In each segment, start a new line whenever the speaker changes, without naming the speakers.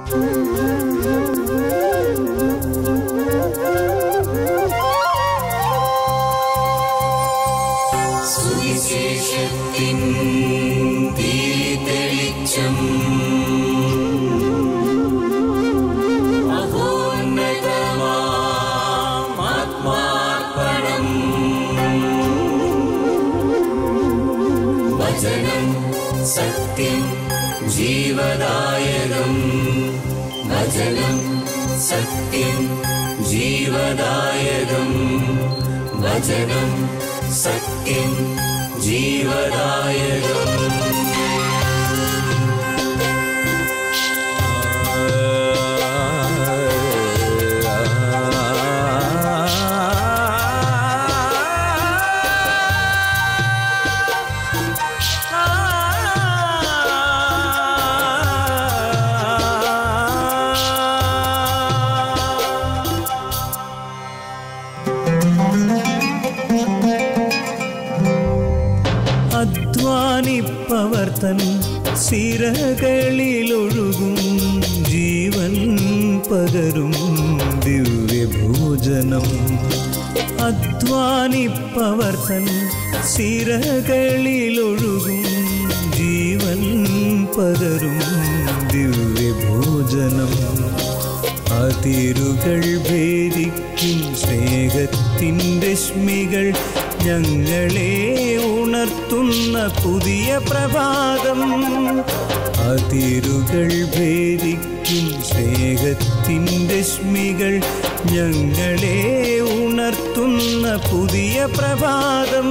സുവിശേഷത്തിൻ തെളിച്ചം മഹോന്നതമാത്മാർപ്പണം വചനം സത്യം ജീവദായകം വചനം സത്യം ജീവദായകം വചനം സത്യം ജീവദായകം
അധ്വാനിപ്പവർ തൻ സിരകളിലൊഴുകും ജീവൻ പകരും ദിവ്യഭോജനം അധ്വാനിപ്പവർ തൻ സിരകളിലൊഴുകും ജീവൻ പകരും ദിവ്യഭോജനം അതിരുകൾ ഭേദിക്കും സ്നേഹത്തിൻ്റെ രശ്മികൾ ഞങ്ങളെ ഉണർത്തുന്ന പുതിയ പ്രഭാതം അതിരുകൾ ഭേദിക്കും സ്നേഹത്തിൻ്റെ രശ്മികൾ ഞങ്ങളെ ഉണർത്തുന്ന പുതിയ പ്രഭാതം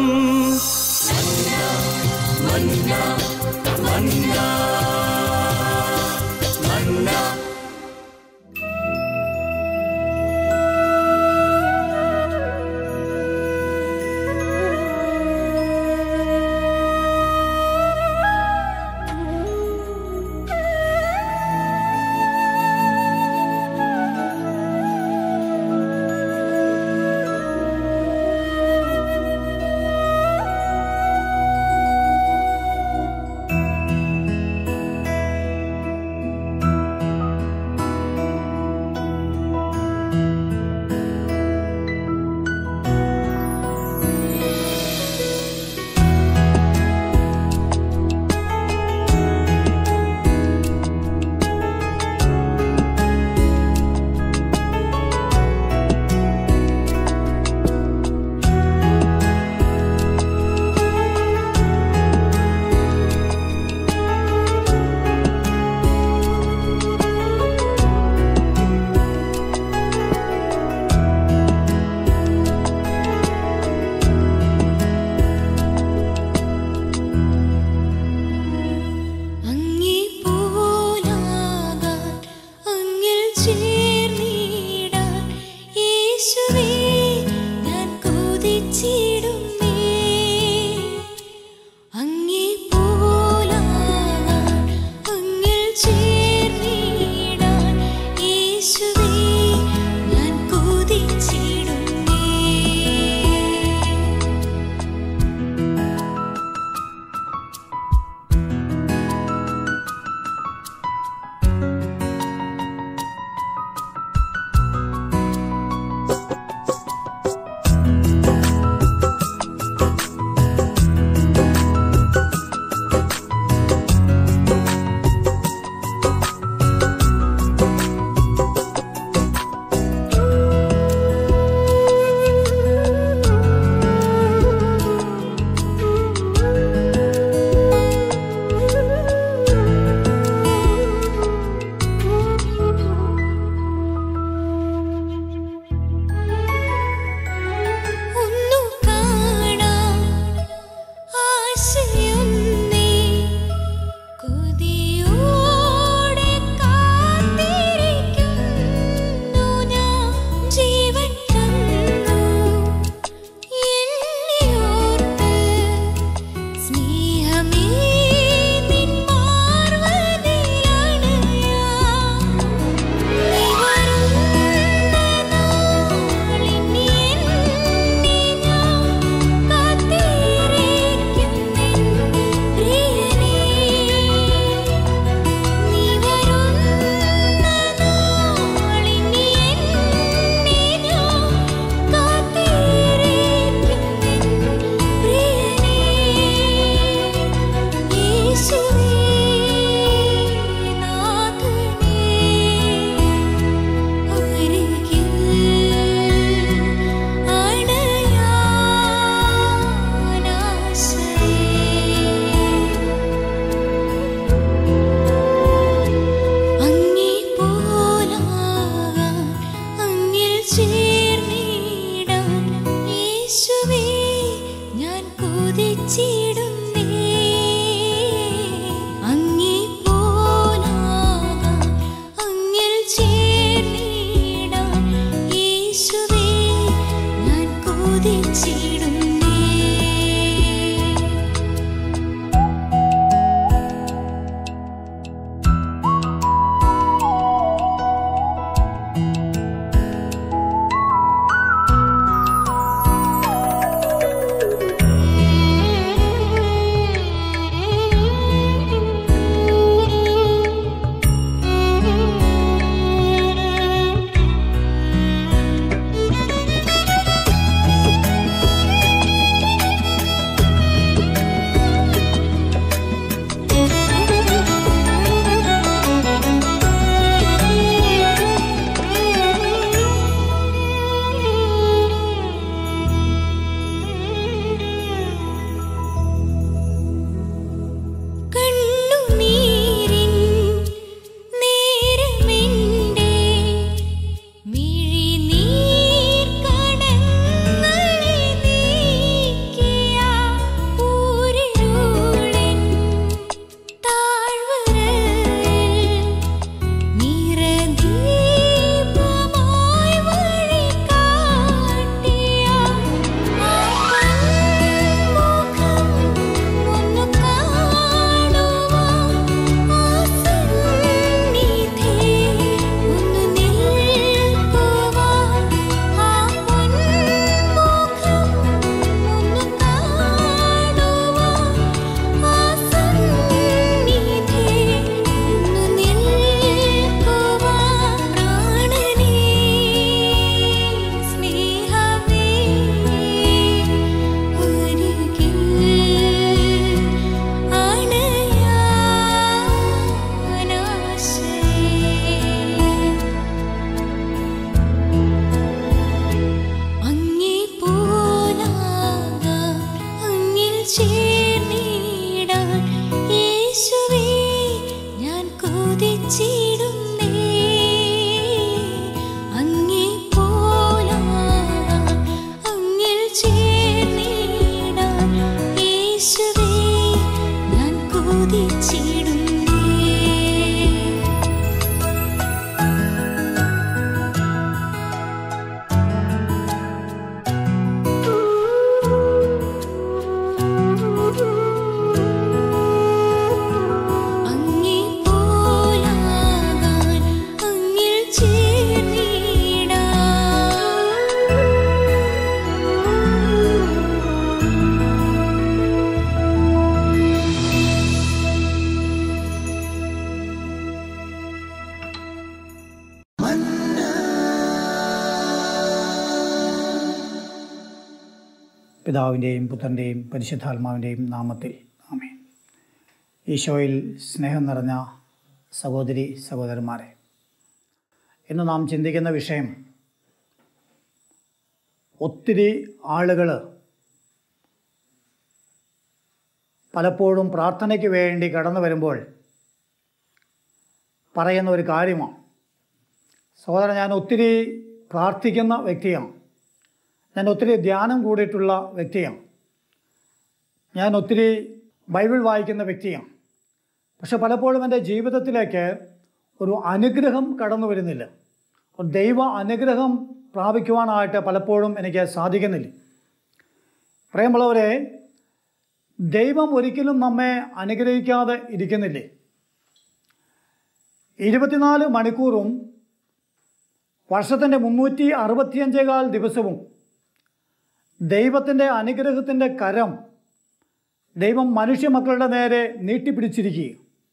കൊതിച്ചിടുന്നേ അങ്ങേ പോലാകാൻ അങ്ങിൽ ചേർന്നിടാൻ യേശുവേ ഞാൻ കൊതിച്ചിടുന്നേ അങ്ങേ പോലാകാൻ അങ്ങിൽ ചേർന്നിടാൻ
പിതാവിൻ്റെയും പുത്രൻ്റെയും പരിശുദ്ധാത്മാവിൻ്റെയും നാമത്തിൽ ആമേ ഈശോയിൽ സ്നേഹം നിറഞ്ഞ സഹോദരി സഹോദരന്മാരെ ഇന്ന് നാം ചിന്തിക്കുന്ന വിഷയം ഒത്തിരി ആളുകൾ പലപ്പോഴും പ്രാർത്ഥനയ്ക്ക് വേണ്ടി കടന്നു വരുമ്പോൾ പറയുന്ന ഒരു കാര്യമാണ് സഹോദരൻ ഞാൻ ഒത്തിരി പ്രാർത്ഥിക്കുന്ന വ്യക്തിയാണ് ഞാൻ ഒത്തിരി ധ്യാനം കൂടിയിട്ടുള്ള വ്യക്തിയാണ് ഞാൻ ഒത്തിരി ബൈബിൾ വായിക്കുന്ന വ്യക്തിയാണ് പക്ഷെ പലപ്പോഴും എൻ്റെ ജീവിതത്തിലേക്ക് ഒരു അനുഗ്രഹം കടന്നു വരുന്നില്ല ഒരു ദൈവ അനുഗ്രഹം പ്രാപിക്കുവാനായിട്ട് പലപ്പോഴും എനിക്ക് സാധിക്കുന്നില്ല പ്രിയമുള്ളവരെ ദൈവം ഒരിക്കലും നമ്മെ അനുഗ്രഹിക്കാതെ ഇരിക്കുന്നില്ലേ ഇരുപത്തിനാല് മണിക്കൂറും വർഷത്തിൻ്റെ മുന്നൂറ്റി അറുപത്തിയഞ്ചേകാൽ ദിവസവും ദൈവത്തിൻ്റെ അനുഗ്രഹത്തിൻ്റെ കരം ദൈവം മനുഷ്യ മക്കളുടെ നേരെ നീട്ടിപ്പിടിച്ചിരിക്കുക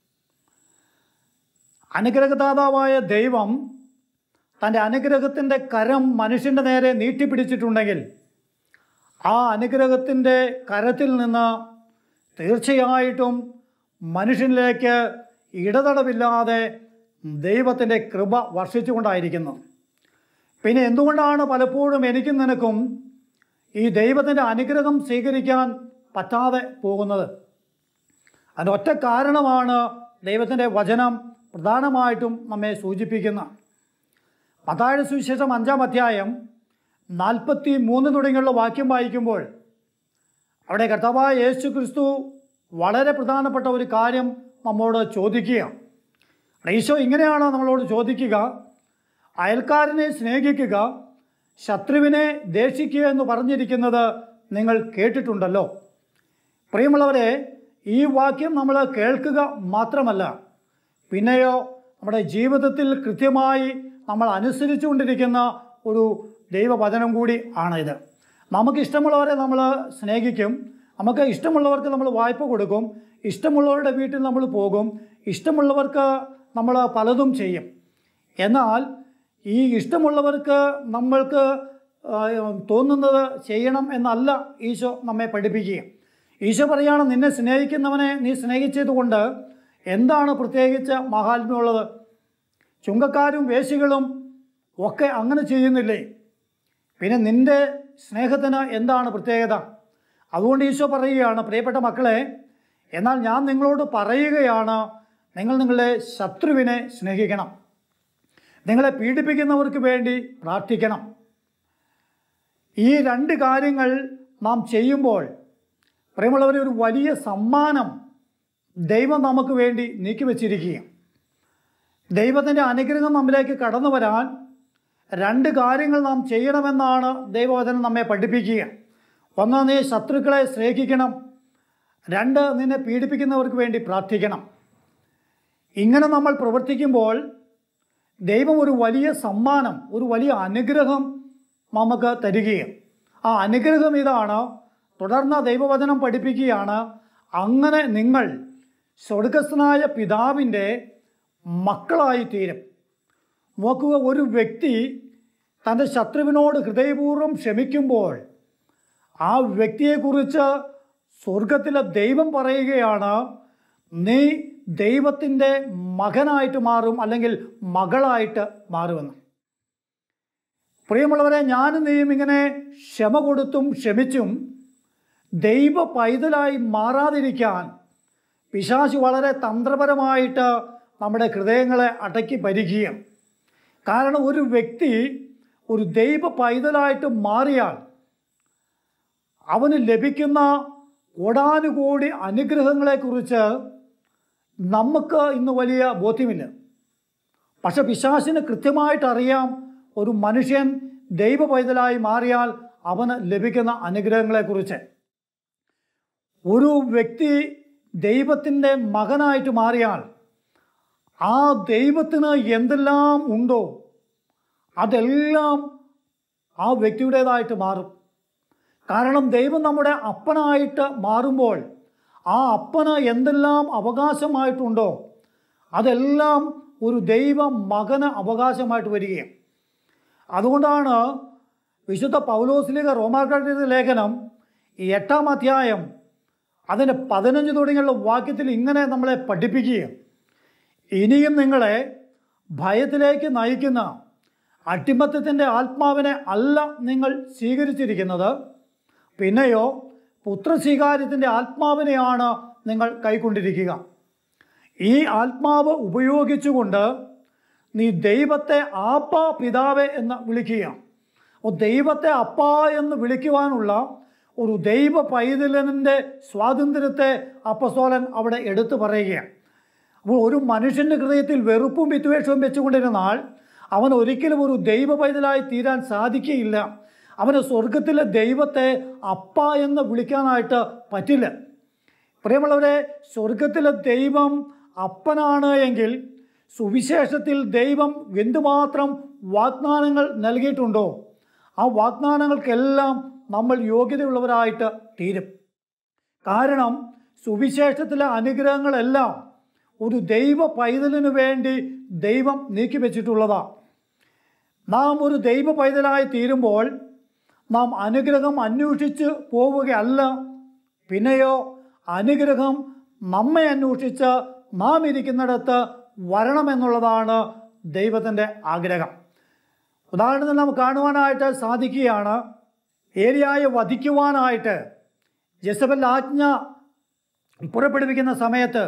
അനുഗ്രഹദാതാവായ ദൈവം തൻ്റെ അനുഗ്രഹത്തിൻ്റെ കരം മനുഷ്യൻ്റെ നേരെ നീട്ടിപ്പിടിച്ചിട്ടുണ്ടെങ്കിൽ ആ അനുഗ്രഹത്തിൻ്റെ കരത്തിൽ നിന്ന് തീർച്ചയായിട്ടും മനുഷ്യനിലേക്ക് ഇടതടവില്ലാതെ ദൈവത്തിൻ്റെ കൃപ വർഷിച്ചുകൊണ്ടായിരിക്കുന്നത് പിന്നെ എന്തുകൊണ്ടാണ് പലപ്പോഴും എനിക്കും നിനക്കും ഈ ദൈവത്തിൻ്റെ അനുഗ്രഹം സ്വീകരിക്കാൻ പറ്റാതെ പോകുന്നത് അതിൻ്റെ ഒറ്റ കാരണമാണ് ദൈവത്തിൻ്റെ വചനം പ്രധാനമായിട്ടും നമ്മെ സൂചിപ്പിക്കുന്ന മത്തായുടെ സുവിശേഷം അഞ്ചാം അധ്യായം നാൽപ്പത്തി മൂന്ന് തുടങ്ങിയുള്ള വാക്യം വായിക്കുമ്പോൾ അവിടെ കർത്താവായ യേശു ക്രിസ്തു വളരെ പ്രധാനപ്പെട്ട ഒരു കാര്യം നമ്മോട് ചോദിക്കുകയാണ് ഈശോ ഇങ്ങനെയാണ് നമ്മളോട് ചോദിക്കുക അയൽക്കാരനെ സ്നേഹിക്കുക ശത്രുവിനെ ദേഷിക്കുക എന്ന് പറഞ്ഞിരിക്കുന്നത് നിങ്ങൾ കേട്ടിട്ടുണ്ടല്ലോ പ്രിയമുള്ളവരെ ഈ വാക്യം നമ്മൾ കേൾക്കുക മാത്രമല്ല പിന്നെയോ നമ്മുടെ ജീവിതത്തിൽ കൃത്യമായി നമ്മൾ അനുസരിച്ചുകൊണ്ടിരിക്കുന്ന ഒരു ദൈവവചനം കൂടി ആണ് ഇത് നമുക്ക് ഇഷ്ടമുള്ളവരെ നമ്മൾ സ്നേഹിക്കും നമുക്ക് ഇഷ്ടമുള്ളവർക്ക് നമ്മൾ വായ്പ കൊടുക്കും ഇഷ്ടമുള്ളവരുടെ വീട്ടിൽ നമ്മൾ പോകും ഇഷ്ടമുള്ളവർക്ക് നമ്മൾ പലതും ചെയ്യും എന്നാൽ ഈ ഇഷ്ടമുള്ളവർക്ക് നമ്മൾക്ക് ആ, തോന്നുന്നത് ചെയ്യണം എന്നല്ല ഈശോ നമ്മെ പഠിപ്പിക്കുക ഈശോ പറയാണ് നിന്നെ സ്നേഹിക്കുന്നവനെ നീ സ്നേഹിച്ചതുകൊണ്ട് എന്താണ് പ്രത്യേകിച്ച് മഹാത്മ്യമുള്ളത് ചുങ്കക്കാരും വേശികളും ഒക്കെ അങ്ങനെ ചെയ്യുന്നില്ലേ പിന്നെ നിന്റെ സ്നേഹത്തിന് എന്താണ് പ്രത്യേകത അതുകൊണ്ട് ഈശോ പറയുകയാണ് പ്രിയപ്പെട്ട മക്കളെ എന്നാൽ ഞാൻ നിങ്ങളോട് പറയുകയാണ് നിങ്ങൾ നിങ്ങളുടെ ശത്രുവിനെ സ്നേഹിക്കണം നിങ്ങളെ പീഡിപ്പിക്കുന്നവർക്ക് വേണ്ടി പ്രാർത്ഥിക്കണം ഈ രണ്ട് കാര്യങ്ങൾ നാം ചെയ്യുമ്പോൾ പ്രിയമുള്ളവരെ ഒരു വലിയ സമ്മാനം ദൈവം നമുക്ക് വേണ്ടി നീക്കിവെച്ചിരിക്കുക ദൈവത്തിൻ്റെ അനുഗ്രഹം നമ്മിലേക്ക് കടന്നു വരാൻ രണ്ട് കാര്യങ്ങൾ നാം ചെയ്യണമെന്നാണ് ദൈവവചനം നമ്മെ പഠിപ്പിക്കുക ഒന്ന് നീ ശത്രുക്കളെ സ്നേഹിക്കണം രണ്ട് നിന്നെ പീഡിപ്പിക്കുന്നവർക്ക് വേണ്ടി പ്രാർത്ഥിക്കണം ഇങ്ങനെ നമ്മൾ പ്രവർത്തിക്കുമ്പോൾ ദൈവം ഒരു വലിയ സമ്മാനം ഒരു വലിയ അനുഗ്രഹം നമുക്ക് തരികയും ആ അനുഗ്രഹം ഇതാണ് തുടർന്ന് ദൈവവചനം പഠിപ്പിക്കുകയാണ് അങ്ങനെ നിങ്ങൾ സ്വർഗസ്ഥനായ പിതാവിൻ്റെ മക്കളായി തീരും നോക്കുക ഒരു വ്യക്തി തൻ്റെ ശത്രുവിനോട് ഹൃദയപൂർവ്വം ക്ഷമിക്കുമ്പോൾ ആ വ്യക്തിയെക്കുറിച്ച് സ്വർഗത്തിലെ ദൈവം പറയുകയാണ് നീ ദൈവത്തിൻ്റെ മകനായിട്ട് മാറും അല്ലെങ്കിൽ മകളായിട്ട് മാറുമെന്ന് പ്രിയമുള്ളവരെ ഞാനും നീയും ഇങ്ങനെ ക്ഷമ കൊടുത്തും ക്ഷമിച്ചും ദൈവ പൈതലായി മാറാതിരിക്കാൻ പിശാശി വളരെ തന്ത്രപരമായിട്ട് നമ്മുടെ ഹൃദയങ്ങളെ അടക്കി ഭരിക്കുകയും കാരണം ഒരു വ്യക്തി ഒരു ദൈവ പൈതലായിട്ട് മാറിയാൽ അവന് ലഭിക്കുന്ന കോടാനുകോടി അനുഗ്രഹങ്ങളെക്കുറിച്ച് നമുക്ക് ഇന്ന് വലിയ ബോധ്യമില്ല പക്ഷെ പിശാസിന് കൃത്യമായിട്ട് അറിയാം ഒരു മനുഷ്യൻ ദൈവ പൈതലായി മാറിയാൽ അവന് ലഭിക്കുന്ന അനുഗ്രഹങ്ങളെക്കുറിച്ച് ഒരു വ്യക്തി ദൈവത്തിൻ്റെ മകനായിട്ട് മാറിയാൽ ആ ദൈവത്തിന് എന്തെല്ലാം ഉണ്ടോ അതെല്ലാം ആ വ്യക്തിയുടേതായിട്ട് മാറും കാരണം ദൈവം നമ്മുടെ അപ്പനായിട്ട് മാറുമ്പോൾ ആ അപ്പന് എന്തെല്ലാം അവകാശമായിട്ടുണ്ടോ അതെല്ലാം ഒരു ദൈവ മകന് അവകാശമായിട്ട് വരികയും അതുകൊണ്ടാണ് വിശുദ്ധ പൗലോസ്ലിക റോമാക്കാരുടെ ലേഖനം ഈ എട്ടാം അധ്യായം അതിൻ്റെ പതിനഞ്ച് തുടങ്ങിയുള്ള വാക്യത്തിൽ ഇങ്ങനെ നമ്മളെ പഠിപ്പിക്കുകയും ഇനിയും നിങ്ങളെ ഭയത്തിലേക്ക് നയിക്കുന്ന അട്ടിമത്തത്തിൻ്റെ ആത്മാവിനെ അല്ല നിങ്ങൾ സ്വീകരിച്ചിരിക്കുന്നത് പിന്നെയോ പുത്രസ്വീകാര്യത്തിൻ്റെ ആത്മാവിനെയാണ് നിങ്ങൾ കൈക്കൊണ്ടിരിക്കുക ഈ ആത്മാവ് ഉപയോഗിച്ചുകൊണ്ട് നീ ദൈവത്തെ ആപ്പ പിതാവേ എന്ന് വിളിക്കുക അപ്പോൾ ദൈവത്തെ അപ്പ എന്ന് വിളിക്കുവാനുള്ള ഒരു ദൈവ പൈതലിൻ്റെ സ്വാതന്ത്ര്യത്തെ അപ്പസ്തോലൻ അവിടെ എടുത്തു പറയുകയാണ് അപ്പോൾ ഒരു മനുഷ്യൻ്റെ ഹൃദയത്തിൽ വെറുപ്പും വിദ്വേഷവും വെച്ചുകൊണ്ടിരുന്നാൽ അവൻ ഒരിക്കലും ഒരു ദൈവ പൈതലായി തീരാൻ സാധിക്കുകയില്ല അവന് സ്വർഗത്തിലെ ദൈവത്തെ അപ്പ എന്ന് വിളിക്കാനായിട്ട് പറ്റില്ല പ്രിയമുള്ളവരെ സ്വർഗത്തിലെ ദൈവം അപ്പനാണ് എങ്കിൽ സുവിശേഷത്തിൽ ദൈവം എന്തുമാത്രം വാഗ്ദാനങ്ങൾ നൽകിയിട്ടുണ്ടോ ആ വാഗ്ദാനങ്ങൾക്കെല്ലാം നമ്മൾ യോഗ്യതയുള്ളവരായിട്ട് തീരും കാരണം സുവിശേഷത്തിലെ അനുഗ്രഹങ്ങളെല്ലാം ഒരു ദൈവ പൈതലിനു വേണ്ടി ദൈവം നീക്കി വെച്ചിട്ടുള്ളതാണ് നാം ഒരു ദൈവ പൈതലായി തീരുമ്പോൾ നാം അനുഗ്രഹം അന്വേഷിച്ച് പോവുകയല്ല പിന്നെയോ അനുഗ്രഹം നമ്മെ അന്വേഷിച്ച് നാം ഇരിക്കുന്നിടത്ത് വരണമെന്നുള്ളതാണ് ദൈവത്തിൻ്റെ ആഗ്രഹം ഉദാഹരണത്തിന് നമുക്ക് കാണുവാനായിട്ട് സാധിക്കുകയാണ് ഏരിയായെ വധിക്കുവാനായിട്ട് ജസബൽ ആജ്ഞ പുറപ്പെടുവിക്കുന്ന സമയത്ത്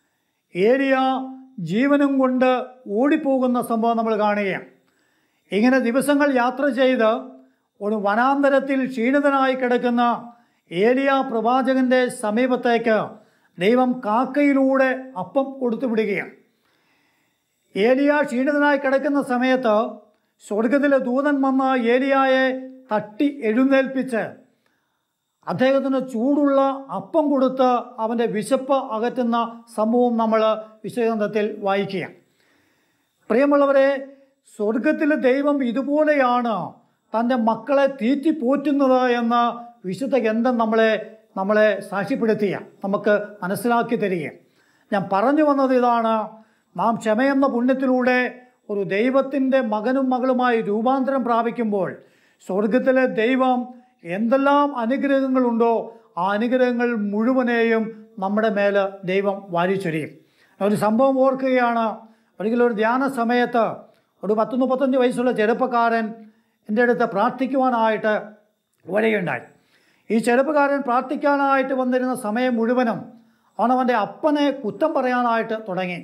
ഏരിയ ജീവനും കൊണ്ട് ഓടിപ്പോകുന്ന സംഭവം നമ്മൾ കാണുകയാണ് ഇങ്ങനെ ദിവസങ്ങൾ യാത്ര ചെയ്ത് ഒരു വനാന്തരത്തിൽ ക്ഷീണിതനായി കിടക്കുന്ന ഏലിയ പ്രവാചകന്റെ സമീപത്തേക്ക് ദൈവം കാക്കയിലൂടെ അപ്പം കൊടുത്തു വിടുകയാണ് ഏലിയ ക്ഷീണിതനായി കിടക്കുന്ന സമയത്ത് സ്വർഗത്തിലെ ദൂതൻ വന്ന് ഏലിയായെ തട്ടി എഴുന്നേൽപ്പിച്ച് അദ്ദേഹത്തിന് ചൂടുള്ള അപ്പം കൊടുത്ത് അവൻ്റെ വിശപ്പ് അകറ്റുന്ന സംഭവം നമ്മൾ വിശദത്തിൽ വായിക്കുക പ്രിയമുള്ളവരെ സ്വർഗത്തിലെ ദൈവം ഇതുപോലെയാണ് തൻ്റെ മക്കളെ തീറ്റി പോറ്റുന്നത് എന്ന് വിശുദ്ധ ഗ്രന്ഥം നമ്മളെ നമ്മളെ സാക്ഷ്യപ്പെടുത്തിയ നമുക്ക് മനസ്സിലാക്കി തരിക ഞാൻ പറഞ്ഞു വന്നത് ഇതാണ് നാം ക്ഷമയെന്ന പുണ്യത്തിലൂടെ ഒരു ദൈവത്തിൻ്റെ മകനും മകളുമായി രൂപാന്തരം പ്രാപിക്കുമ്പോൾ സ്വർഗത്തിലെ ദൈവം എന്തെല്ലാം അനുഗ്രഹങ്ങളുണ്ടോ ആ അനുഗ്രഹങ്ങൾ മുഴുവനെയും നമ്മുടെ മേൽ ദൈവം വാരിച്ചൊരിയും ഒരു സംഭവം ഓർക്കുകയാണ് ഒരിക്കലും ഒരു ധ്യാന സമയത്ത് ഒരു പത്ത് മുപ്പത്തഞ്ച് വയസ്സുള്ള ചെറുപ്പക്കാരൻ എൻ്റെ അടുത്ത് പ്രാർത്ഥിക്കുവാനായിട്ട് വരികയുണ്ടായി ഈ ചെറുപ്പക്കാരൻ പ്രാർത്ഥിക്കാനായിട്ട് വന്നിരുന്ന സമയം മുഴുവനും അവൻ അവൻ്റെ അപ്പനെ കുറ്റം പറയാനായിട്ട് തുടങ്ങി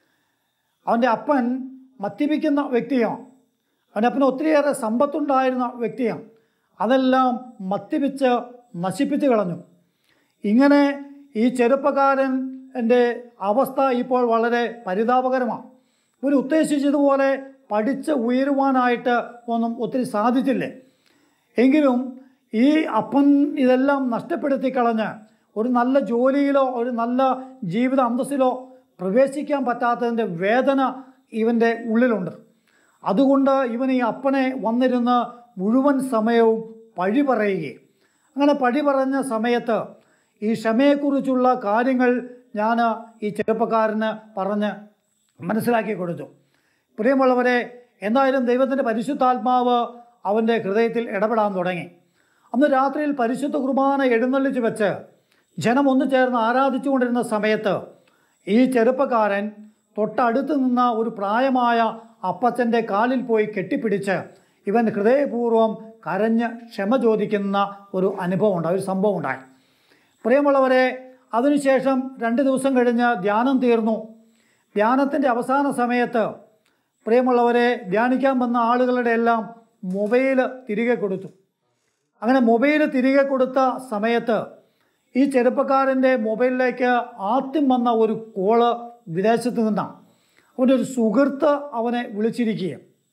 അവൻ്റെ അപ്പൻ മദ്യപിക്കുന്ന വ്യക്തിയാണ് അവൻ്റെ അപ്പന് ഒത്തിരിയേറെ സമ്പത്തുണ്ടായിരുന്ന വ്യക്തിയാണ് അതെല്ലാം മദ്യപിച്ച് നശിപ്പിച്ച് കളഞ്ഞു ഇങ്ങനെ ഈ ചെറുപ്പക്കാരൻ എൻ്റെ അവസ്ഥ ഇപ്പോൾ വളരെ പരിതാപകരമാണ് ഒരു ഉദ്ദേശിച്ചതുപോലെ പഠിച്ച് ഉയരുവാനായിട്ട് ഒന്നും ഒത്തിരി സാധിച്ചില്ലേ എങ്കിലും ഈ അപ്പൻ ഇതെല്ലാം നഷ്ടപ്പെടുത്തി കളഞ്ഞ് ഒരു നല്ല ജോലിയിലോ ഒരു നല്ല ജീവിത അന്തസ്സിലോ പ്രവേശിക്കാൻ പറ്റാത്തതിൻ്റെ വേദന ഇവൻ്റെ ഉള്ളിലുണ്ട് അതുകൊണ്ട് ഇവൻ ഈ അപ്പനെ വന്നിരുന്ന് മുഴുവൻ സമയവും പഴി പറയുകയും അങ്ങനെ പഴി പറഞ്ഞ സമയത്ത് ഈ ക്ഷമയെക്കുറിച്ചുള്ള കാര്യങ്ങൾ ഞാൻ ഈ ചെറുപ്പക്കാരന് പറഞ്ഞ് മനസ്സിലാക്കി കൊടുത്തു പ്രിയമുള്ളവരെ എന്തായാലും ദൈവത്തിൻ്റെ പരിശുദ്ധാത്മാവ് അവൻ്റെ ഹൃദയത്തിൽ ഇടപെടാൻ തുടങ്ങി അന്ന് രാത്രിയിൽ പരിശുദ്ധ കുർബാന എഴുന്നള്ളിച്ച് വെച്ച് ജനം ഒന്നു ചേർന്ന് ആരാധിച്ചുകൊണ്ടിരുന്ന സമയത്ത് ഈ ചെറുപ്പക്കാരൻ തൊട്ടടുത്ത് നിന്ന ഒരു പ്രായമായ അപ്പച്ചൻ്റെ കാലിൽ പോയി കെട്ടിപ്പിടിച്ച് ഇവൻ ഹൃദയപൂർവ്വം കരഞ്ഞ് ക്ഷമ ചോദിക്കുന്ന ഒരു അനുഭവം ഉണ്ടായി ഒരു സംഭവം ഉണ്ടായി പ്രിയമുള്ളവരെ അതിനുശേഷം രണ്ട് ദിവസം കഴിഞ്ഞ് ധ്യാനം തീർന്നു ധ്യാനത്തിൻ്റെ അവസാന സമയത്ത് പ്രിയമുള്ളവരെ ധ്യാനിക്കാൻ വന്ന ആളുകളുടെ എല്ലാം മൊബൈൽ തിരികെ കൊടുത്തു അങ്ങനെ മൊബൈൽ തിരികെ കൊടുത്ത സമയത്ത് ഈ ചെറുപ്പക്കാരൻ്റെ മൊബൈലിലേക്ക് ആദ്യം വന്ന ഒരു കോള് വിദേശത്ത് നിന്നാണ് അവൻ്റെ ഒരു സുഹൃത്ത് അവനെ വിളിച്ചിരിക്കുക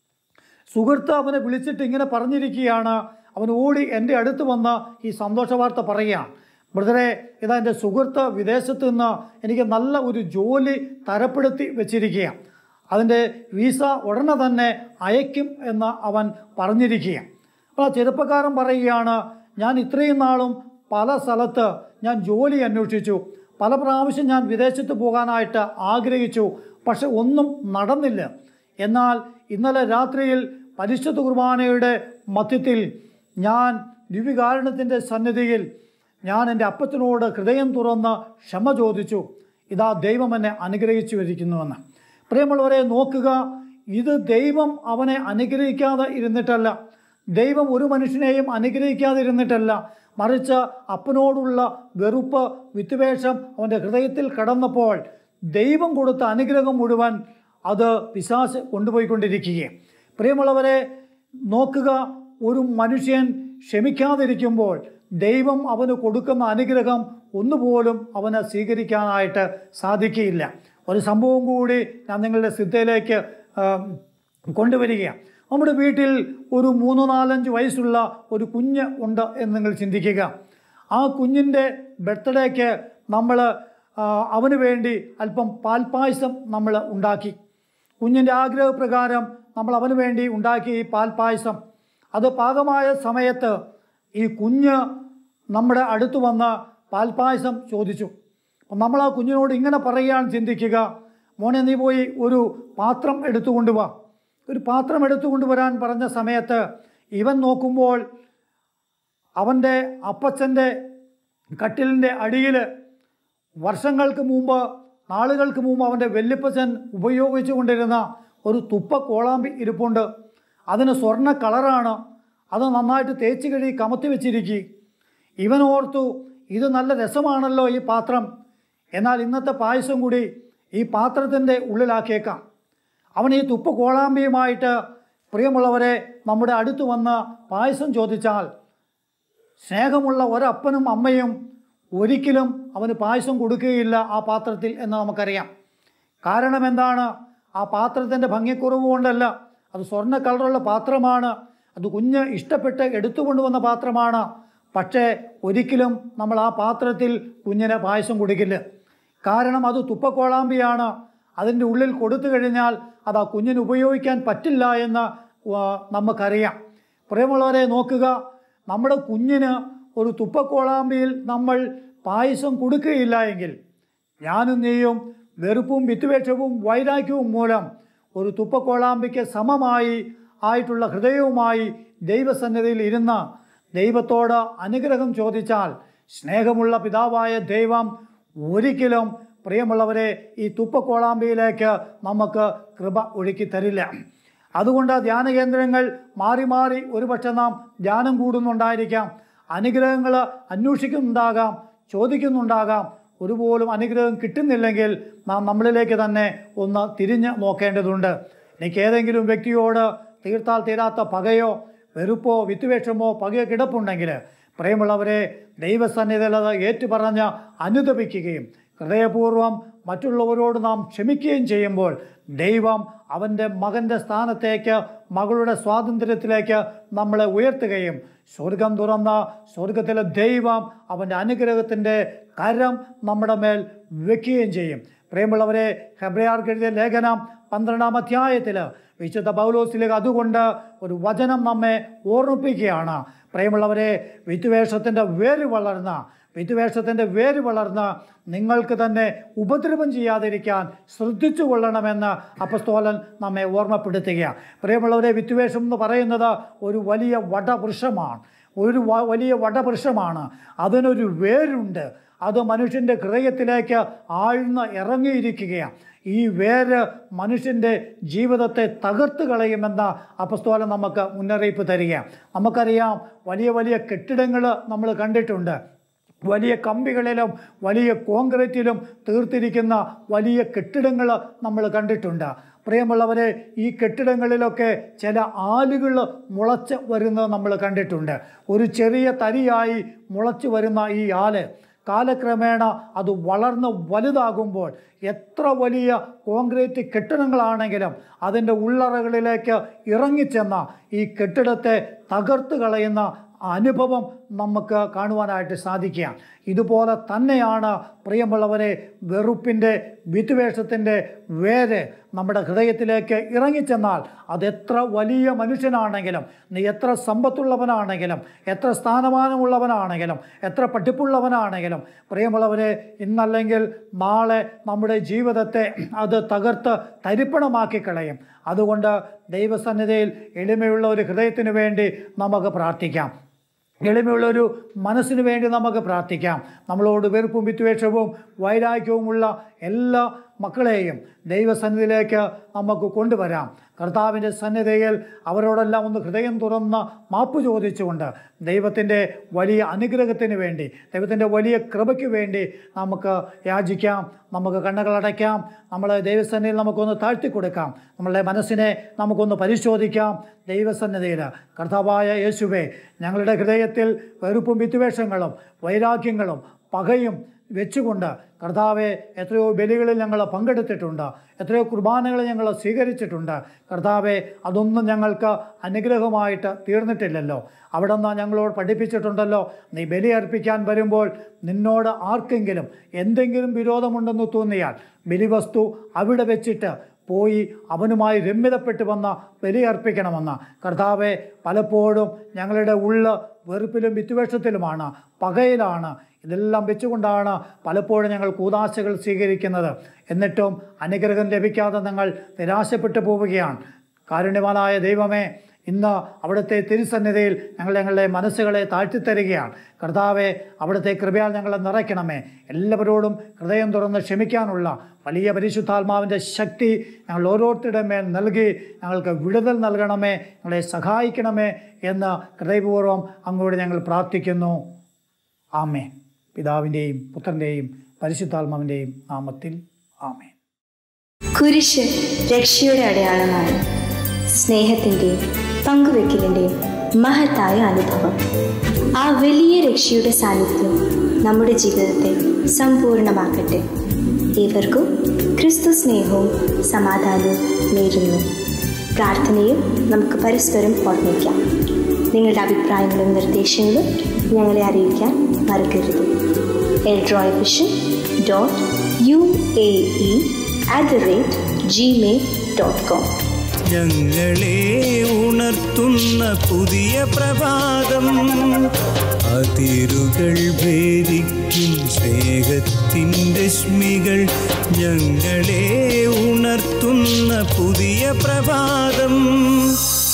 സുഹൃത്ത് അവനെ വിളിച്ചിട്ട് ഇങ്ങനെ പറഞ്ഞിരിക്കുകയാണ് അവൻ ഓടി എൻ്റെ അടുത്ത് വന്ന് ഈ സന്തോഷ വാർത്ത പറയുകയാണ് ബ്രദറെ ഇതാ എൻ്റെ സുഹൃത്ത് വിദേശത്ത് നിന്ന് എനിക്ക് നല്ല ഒരു ജോലി തരപ്പെടുത്തി വെച്ചിരിക്കുകയാണ് അതിൻ്റെ വീസ ഉടനെ തന്നെ അയക്കും എന്ന് അവൻ പറഞ്ഞിരിക്കുകയാണ് അപ്പോൾ ആ ചെറുപ്പക്കാരൻ പറയുകയാണ് ഞാൻ ഇത്രയും നാളും പല സ്ഥലത്ത് ഞാൻ ജോലി അന്വേഷിച്ചു പല പ്രാവശ്യം ഞാൻ വിദേശത്ത് പോകാനായിട്ട് ആഗ്രഹിച്ചു പക്ഷെ ഒന്നും നടന്നില്ല എന്നാൽ ഇന്നലെ രാത്രിയിൽ പരിശുദ്ധ കുർബാനയുടെ മധ്യത്തിൽ ഞാൻ ദിവ്യകാരണത്തിൻ്റെ സന്നിധിയിൽ ഞാൻ എൻ്റെ അപ്പത്തിനോട് ഹൃദയം തുറന്ന് ക്ഷമ ചോദിച്ചു ഇതാ ദൈവം എന്നെ അനുഗ്രഹിച്ചു വരിക്കുന്നുവെന്ന് പ്രിയമുള്ളവരെ നോക്കുക ഇത് ദൈവം അവനെ അനുഗ്രഹിക്കാതെ ഇരുന്നിട്ടല്ല ദൈവം ഒരു മനുഷ്യനെയും അനുഗ്രഹിക്കാതെ ഇരുന്നിട്ടല്ല മറിച്ച് അപ്പനോടുള്ള വെറുപ്പ് വിത്തുവേഷം അവൻ്റെ ഹൃദയത്തിൽ കടന്നപ്പോൾ ദൈവം കൊടുത്ത അനുഗ്രഹം മുഴുവൻ അത് പിശാസ് കൊണ്ടുപോയിക്കൊണ്ടിരിക്കുകയും പ്രിയമുള്ളവരെ നോക്കുക ഒരു മനുഷ്യൻ ക്ഷമിക്കാതിരിക്കുമ്പോൾ ദൈവം അവന് കൊടുക്കുന്ന അനുഗ്രഹം ഒന്നുപോലും അവന് സ്വീകരിക്കാനായിട്ട് സാധിക്കുകയില്ല ഒരു സംഭവം കൂടി ഞാൻ നിങ്ങളുടെ ശ്രദ്ധയിലേക്ക് ആ, കൊണ്ടുവരികയാണ് നമ്മുടെ വീട്ടിൽ ഒരു മൂന്ന് നാലഞ്ച് വയസ്സുള്ള ഒരു കുഞ്ഞ് ഉണ്ട് എന്ന് നിങ്ങൾ ചിന്തിക്കുക ആ കുഞ്ഞിൻ്റെ ബർത്ത്ഡേക്ക് നമ്മൾ അവന് വേണ്ടി അല്പം പാൽപ്പായസം നമ്മൾ ഉണ്ടാക്കി കുഞ്ഞിൻ്റെ ആഗ്രഹപ്രകാരം നമ്മൾ അവന് വേണ്ടി ഉണ്ടാക്കിയ ഈ പാൽപ്പായസം അത് പാകമായ സമയത്ത് ഈ കുഞ്ഞ് നമ്മുടെ അടുത്ത് വന്ന് പാൽപ്പായസം ചോദിച്ചു അപ്പം നമ്മൾ ആ കുഞ്ഞിനോട് ഇങ്ങനെ പറയുകയാണ് ചിന്തിക്കുക മോനെ നീ പോയി ഒരു പാത്രം എടുത്തുകൊണ്ട് വാ ഒരു പാത്രം എടുത്തുകൊണ്ട് വരാൻ പറഞ്ഞ സമയത്ത് ഇവൻ നോക്കുമ്പോൾ അവൻ്റെ അപ്പച്ചൻ്റെ കട്ടിലിൻ്റെ അടിയിൽ വർഷങ്ങൾക്ക് മുമ്പ് നാളുകൾക്ക് മുമ്പ് അവൻ്റെ വെല്ലിപ്പച്ചൻ ഉപയോഗിച്ചു കൊണ്ടിരുന്ന ഒരു തുപ്പ കോളാമ്പി ഇരിപ്പുണ്ട് അതിന് സ്വർണ്ണ കളറാണ് അത് നന്നായിട്ട് തേച്ച് കഴുകി കമത്തി വെച്ചിരിക്കുക ഇവൻ ഓർത്തു ഇത് നല്ല രസമാണല്ലോ ഈ പാത്രം എന്നാൽ ഇന്നത്തെ പായസം കൂടി ഈ പാത്രത്തിൻ്റെ ഉള്ളിലാക്കിയേക്കാം അവൻ ഈ തുപ്പ കോളാമ്പിയുമായിട്ട് പ്രിയമുള്ളവരെ നമ്മുടെ അടുത്ത് വന്ന് പായസം ചോദിച്ചാൽ സ്നേഹമുള്ള ഒരപ്പനും അമ്മയും ഒരിക്കലും അവന് പായസം കൊടുക്കുകയില്ല ആ പാത്രത്തിൽ എന്ന് നമുക്കറിയാം കാരണം എന്താണ് ആ പാത്രത്തിൻ്റെ ഭംഗിക്കുറവ് കൊണ്ടല്ല അത് സ്വർണ്ണ കളറുള്ള പാത്രമാണ് അത് കുഞ്ഞ് ഇഷ്ടപ്പെട്ട് എടുത്തുകൊണ്ടുവന്ന പാത്രമാണ് പക്ഷേ ഒരിക്കലും നമ്മൾ ആ പാത്രത്തിൽ കുഞ്ഞിന് പായസം കൊടുക്കില്ല കാരണം അത് തുപ്പക്കോളാമ്പിയാണ് അതിൻ്റെ ഉള്ളിൽ കൊടുത്തു കഴിഞ്ഞാൽ അത് ആ കുഞ്ഞിന് ഉപയോഗിക്കാൻ പറ്റില്ല എന്ന് ആ, നമുക്കറിയാം പ്രിയമുള്ളവരെ നോക്കുക നമ്മുടെ കുഞ്ഞിന് ഒരു തുപ്പക്കോളാമ്പിയിൽ നമ്മൾ പായസം കൊടുക്കുകയില്ല എങ്കിൽ ഞാനും നീയും വെറുപ്പും വിത്തുവേഷവും വൈരാഗ്യവും മൂലം ഒരു തുപ്പക്കോളാമ്പിക്ക് സമമായി ആയിട്ടുള്ള ഹൃദയവുമായി ദൈവസന്നിധിയിൽ ഇരുന്ന് ദൈവത്തോട് അനുഗ്രഹം ചോദിച്ചാൽ സ്നേഹമുള്ള പിതാവായ ദൈവം ഒരിക്കലും പ്രിയമുള്ളവരെ ഈ തുപ്പക്കോളാമ്പിയിലേക്ക് നമുക്ക് കൃപ ഒഴുക്കി തരില്ല അതുകൊണ്ട് ധ്യാന കേന്ദ്രങ്ങൾ മാറി മാറി ഒരുപക്ഷെ നാം ധ്യാനം കൂടുന്നുണ്ടായിരിക്കാം അനുഗ്രഹങ്ങൾ അന്വേഷിക്കുന്നുണ്ടാകാം ചോദിക്കുന്നുണ്ടാകാം ഒരുപോലും അനുഗ്രഹം കിട്ടുന്നില്ലെങ്കിൽ നാം നമ്മളിലേക്ക് തന്നെ ഒന്ന് തിരിഞ്ഞ് നോക്കേണ്ടതുണ്ട് എനിക്ക് ഏതെങ്കിലും വ്യക്തിയോട് തീർത്താൽ തീരാത്ത പകയോ വെറുപ്പോ വിത്തുവേഷമോ പകയോ കിടപ്പുണ്ടെങ്കിൽ പ്രിയമുള്ളവരെ ദൈവസന്നിധിയിൽ അത് ഏറ്റുപറഞ്ഞ് അനുദപിക്കുകയും ഹൃദയപൂർവ്വം മറ്റുള്ളവരോട് നാം ക്ഷമിക്കുകയും ചെയ്യുമ്പോൾ ദൈവം അവൻ്റെ മകൻ്റെ സ്ഥാനത്തേക്ക് മകളുടെ സ്വാതന്ത്ര്യത്തിലേക്ക് നമ്മളെ ഉയർത്തുകയും സ്വർഗം തുറന്ന സ്വർഗത്തിലെ ദൈവം അവൻ്റെ അനുഗ്രഹത്തിൻ്റെ കരം നമ്മുടെ മേൽ വെക്കുകയും ചെയ്യും പ്രിയമുള്ളവരെ ഹെബ്രയാർക്ക് എഴുതിയ ലേഖനം പന്ത്രണ്ടാം അധ്യായത്തിൽ വിശുദ്ധ പൗലോസിലേക്ക് അതുകൊണ്ട് ഒരു വചനം നമ്മെ ഓർമ്മിപ്പിക്കുകയാണ് പ്രിയമുള്ളവരെ വിത്തുവേഷത്തിൻ്റെ വേര് വളർന്ന വിത്തുവേഷത്തിൻ്റെ വേര് വളർന്ന് നിങ്ങൾക്ക് തന്നെ ഉപദ്രവം ചെയ്യാതിരിക്കാൻ ശ്രദ്ധിച്ചു കൊള്ളണമെന്ന് അപ്പസ്തോലൻ നമ്മെ ഓർമ്മപ്പെടുത്തുകയാണ് പ്രിയമുള്ളവരെ വിത്തുവേഷം എന്ന് പറയുന്നത് ഒരു വലിയ വടവൃക്ഷമാണ് ഒരു വ- വലിയ വടവൃക്ഷമാണ് അതിനൊരു വേരുണ്ട് അത് മനുഷ്യൻ്റെ ഹൃദയത്തിലേക്ക് ആഴ്ന്ന് ഇറങ്ങിയിരിക്കുകയാണ് ഈ വേര് മനുഷ്യൻ്റെ ജീവിതത്തെ തകർത്ത് കളയുമെന്ന അപസ്തോലം നമുക്ക് മുന്നറിയിപ്പ് തരികയാണ് നമുക്കറിയാം വലിയ വലിയ കെട്ടിടങ്ങൾ നമ്മൾ കണ്ടിട്ടുണ്ട് വലിയ കമ്പികളിലും വലിയ കോൺക്രീറ്റിലും തീർത്തിരിക്കുന്ന വലിയ കെട്ടിടങ്ങൾ നമ്മൾ കണ്ടിട്ടുണ്ട് പ്രിയമുള്ളവരെ ഈ കെട്ടിടങ്ങളിലൊക്കെ ചില ആലുകൾ മുളച്ച് വരുന്നത് നമ്മൾ കണ്ടിട്ടുണ്ട് ഒരു ചെറിയ തരിയായി മുളച്ച് വരുന്ന ഈ ആല് കാലക്രമേണ അത് വളർന്ന് വലുതാകുമ്പോൾ എത്ര വലിയ കോൺക്രീറ്റ് കെട്ടിടങ്ങളാണെങ്കിലും അതിൻ്റെ ഉള്ളറകളിലേക്ക് ഇറങ്ങിച്ചെന്ന ഈ കെട്ടിടത്തെ തകർത്ത് കളയുന്ന അനുഭവം നമുക്ക് കാണുവാനായിട്ട് സാധിക്കുക ഇതുപോലെ തന്നെയാണ് പ്രിയമുള്ളവരെ വെറുപ്പിൻ്റെ വിദ്വേഷത്തിൻ്റെ വേര് നമ്മുടെ ഹൃദയത്തിലേക്ക് ഇറങ്ങിച്ചെന്നാൽ അതെത്ര വലിയ മനുഷ്യനാണെങ്കിലും നീ എത്ര സമ്പത്തുള്ളവനാണെങ്കിലും എത്ര സ്ഥാനമാനമുള്ളവനാണെങ്കിലും എത്ര പഠിപ്പുള്ളവനാണെങ്കിലും പ്രിയമുള്ളവരെ ഇന്നല്ലെങ്കിൽ നാളെ നമ്മുടെ ജീവിതത്തെ അത് തകർത്ത് തരിപ്പണമാക്കി കളയും അതുകൊണ്ട് ദൈവസന്നിധിയിൽ എളിമയുള്ള ഒരു ഹൃദയത്തിന് വേണ്ടി നമുക്ക് പ്രാർത്ഥിക്കാം എളിമയുള്ളൊരു മനസ്സിന് വേണ്ടി നമുക്ക് പ്രാർത്ഥിക്കാം നമ്മളോട് വെറുപ്പും വിദ്വേഷവും വൈരാഗ്യവുമുള്ള എല്ലാ മക്കളെയും ദൈവസന്നിധിയിലേക്ക് നമുക്ക് കൊണ്ടുവരാം കർത്താവിൻ്റെ സന്നിധിയിൽ അവരോടെല്ലാം ഒന്ന് ഹൃദയം തുറന്ന് മാപ്പ് ചോദിച്ചുകൊണ്ട് ദൈവത്തിൻ്റെ വലിയ അനുഗ്രഹത്തിന് വേണ്ടി ദൈവത്തിൻ്റെ വലിയ കൃപയ്ക്ക് വേണ്ടി നമുക്ക് യാചിക്കാം നമുക്ക് കണ്ണുകളടയ്ക്കാം നമ്മൾ ദൈവസന്നിധിയിൽ നമുക്കൊന്ന് താഴ്ത്തി കൊടുക്കാം നമ്മളുടെ മനസ്സിനെ നമുക്കൊന്ന് പരിശോധിക്കാം ദൈവസന്നിധിയിൽ കർത്താവായ യേശുവെ ഞങ്ങളുടെ ഹൃദയത്തിൽ വെറുപ്പും വിദ്വേഷങ്ങളും വൈരാഗ്യങ്ങളും പകയും വെച്ചുകൊണ്ട് കർത്താവെ എത്രയോ ബലികളിൽ ഞങ്ങൾ പങ്കെടുത്തിട്ടുണ്ട് എത്രയോ കുർബാനകൾ ഞങ്ങൾ സ്വീകരിച്ചിട്ടുണ്ട് കർത്താവെ അതൊന്നും ഞങ്ങൾക്ക് അനുഗ്രഹമായിട്ട് തീർന്നിട്ടില്ലല്ലോ അവിടെ നിന്ന് ഞങ്ങളോട് പഠിപ്പിച്ചിട്ടുണ്ടല്ലോ നീ ബലി അർപ്പിക്കാൻ വരുമ്പോൾ നിന്നോട് ആർക്കെങ്കിലും എന്തെങ്കിലും വിരോധമുണ്ടെന്ന് തോന്നിയാൽ ബലിവസ്തു അവിടെ വെച്ചിട്ട് പോയി അവനുമായി രമ്യതപ്പെട്ട് വന്ന ബലി അർപ്പിക്കണമെന്ന് കർത്താവെ പലപ്പോഴും ഞങ്ങളുടെ ഉള്ള് വെറുപ്പിലും വിദ്വേഷത്തിലുമാണ് പകയിലാണ് ഇതെല്ലാം വെച്ചുകൊണ്ടാണ് പലപ്പോഴും ഞങ്ങൾ കൂതാശകൾ സ്വീകരിക്കുന്നത് എന്നിട്ടും അനുഗ്രഹം ലഭിക്കാതെ ഞങ്ങൾ നിരാശപ്പെട്ടു പോവുകയാണ് കാരുണ്യവാനായ ദൈവമേ ഇന്ന് അവിടുത്തെ തിരുസന്നിധിയിൽ ഞങ്ങൾ ഞങ്ങളുടെ മനസ്സുകളെ താഴ്ത്തിത്തരികയാണ് കർത്താവെ അവിടുത്തെ കൃപയാൽ ഞങ്ങളെ നിറയ്ക്കണമേ എല്ലാവരോടും ഹൃദയം തുറന്ന് ക്ഷമിക്കാനുള്ള വലിയ പരിശുദ്ധാത്മാവിൻ്റെ ശക്തി ഞങ്ങൾ ഓരോരുത്തരുടെ മേൽ നൽകി ഞങ്ങൾക്ക് വിടുതൽ നൽകണമേ ഞങ്ങളെ സഹായിക്കണമേ എന്ന് ഹൃദയപൂർവ്വം അങ്ങോട്ട് ഞങ്ങൾ പ്രാർത്ഥിക്കുന്നു ആമേ പിതാവിൻ്റെയും പുത്രൻ്റെയും പരിശുദ്ധാത്മാവിൻ്റെയും നാമത്തിൽ ആമേ
കുരിശ് രക്ഷയുടെ അടയാളമാണ് സ്നേഹത്തിൻ്റെയും പങ്കുവെക്കലിൻ്റെയും മഹത്തായ അനുഭവം ആ വലിയ രക്ഷയുടെ സാന്നിധ്യം നമ്മുടെ ജീവിതത്തെ സമ്പൂർണ്ണമാക്കട്ടെ ഏവർക്കും ക്രിസ്തു സ്നേഹവും സമാധാനവും നേരുന്നു പ്രാർത്ഥനയും നമുക്ക് പരസ്പരം ഓർമ്മിക്കാം നിങ്ങളുടെ അഭിപ്രായങ്ങളും നിർദ്ദേശങ്ങളും ഞങ്ങളെ അറിയിക്കാൻ മറക്കരുത് Eldroy vision dot U A E at the rate Gmail dot com
ഞങ്ങളെ ഉണർത്തുന്ന പുതിയ പ്രഭാതം അതിരുകൾ ഭേദിക്കും സ്നേഹത്തിൻ്റെ രശ്മികൾ ഞങ്ങളെ ഉണർത്തുന്ന പുതിയ പ്രഭാതം